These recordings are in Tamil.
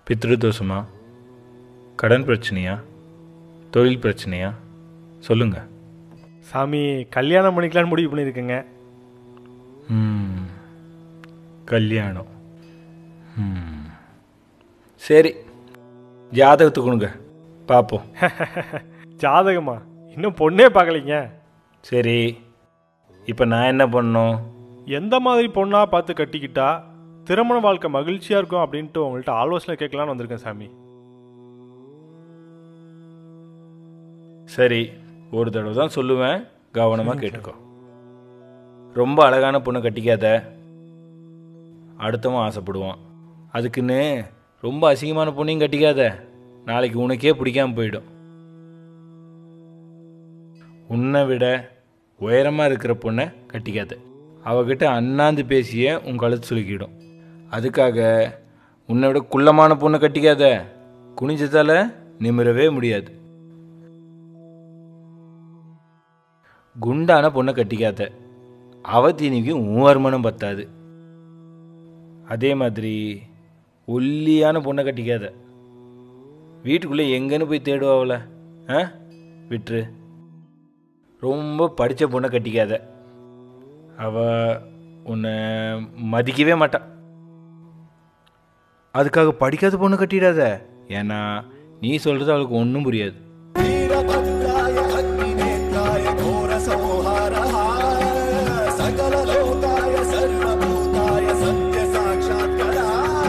பித்ருதோஷமா கடன் பிரச்சனையா தொழில் பிரச்சனையா சொல்லுங்க சாமி கல்யாணம் பண்ணிக்கலான்னு முடிவு பண்ணியிருக்கேங்க ம், கல்யாணம் ம். சரி ஜாதகத்தை கொடுங்க பார்ப்போம் ஜாதகமா இன்னும் பொண்ணே பார்க்கலைங்க சரி இப்போ நான் என்ன பண்ணணும் எந்த மாதிரி பொண்ணா பார்த்து கட்டிக்கிட்டா திருமண வாழ்க்கை மகிழ்ச்சியாக இருக்கும் அப்படின்ட்டு உங்கள்கிட்ட ஆலோசனை கேட்கலான்னு வந்திருக்கேன் சாமி சரி ஒரு தடவை தான் சொல்லுவேன் கவனமாக கேட்டுக்கோ ரொம்ப அழகான பொண்ணை கட்டிக்காத அடுத்தவன் ஆசைப்படுவான் அதுக்குன்னு ரொம்ப அசிங்கமான பொண்ணையும் கட்டிக்காத நாளைக்கு உனக்கே பிடிக்காம போயிடும் உன்னை விட உயரமாக இருக்கிற பொண்ணை கட்டிக்காத அவகிட்ட அண்ணாந்து பேசிய உன் கழுத்து சுலுக்கிடும் அதுக்காக உன்னை விட குள்ளமான பொண்ணை கட்டிக்காத குனிஞ்சதால நிமிரவே முடியாது குண்டான பொண்ணை கட்டிக்காத அவ தீனிக்கு உன் வருமானம் பத்தாது அதே மாதிரி ஒல்லியான பொண்ணை கட்டிக்காத வீட்டுக்குள்ளே எங்கன்னு போய் தேடுவாவில் ஆ விட்டுரு ரொம்ப படித்த பொண்ணை கட்டிக்காத அவ உன்னை மதிக்கவே மாட்டான் அதுக்காக படிக்காத பொண்ணு கட்டிடாத ஏன்னா நீ சொல்கிறது அவளுக்கு ஒன்றும் புரியாது वीरभद्राय अग्निनेत्राय घोरसंहारः सकललोकाय सर्वभूताय सत्यसाक्षात्करा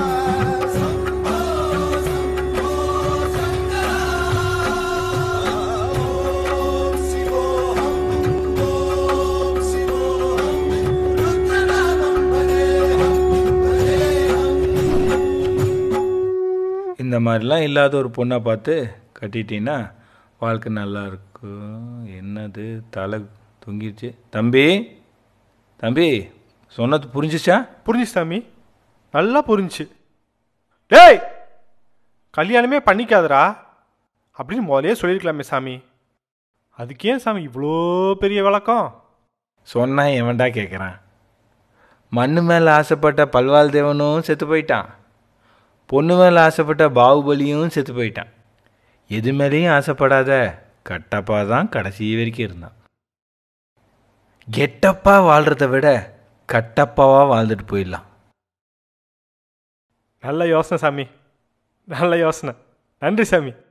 ॐ शिवोऽहम् ॐ शिवोऽहम् रुद्रनामं वदेऽहं वदेऽहं இந்த மாதிரிலாம் இல்லாத ஒரு பொண்ணை பார்த்து கட்டிட்டீங்கன்னா வாழ்க்கை நல்லா இருக்கும் என்னது தலை தொங்கிருச்சு தம்பி தம்பி சொன்னது புரிஞ்சுச்சா புரிஞ்சு சாமி நல்லா புரிஞ்சுச்சு டேய் கல்யாணமே பண்ணிக்காதடா அப்படின்னு முதலே சொல்லியிருக்கலாமே சாமி அதுக்கு ஏன் சாமி இவ்வளோ பெரிய விளக்கம் சொன்னா எவன்டா கேட்குறான் மண்ணு மேலே ஆசைப்பட்ட பல்வாள் தேவனும் செத்து போயிட்டான் பொண்ணு மேலே ஆசைப்பட்ட பாகுபலியும் செத்து போயிட்டான் எது மேலேயும் ஆசைப்படாத கட்டப்பா தான் கடைசி வரைக்கும் இருந்தான் கெட்டப்பா வாழ்கிறத விட கட்டப்பாவா வாழ்ந்துட்டு போயிடலாம் நல்ல யோசனை சாமி நல்ல யோசனை நன்றி சாமி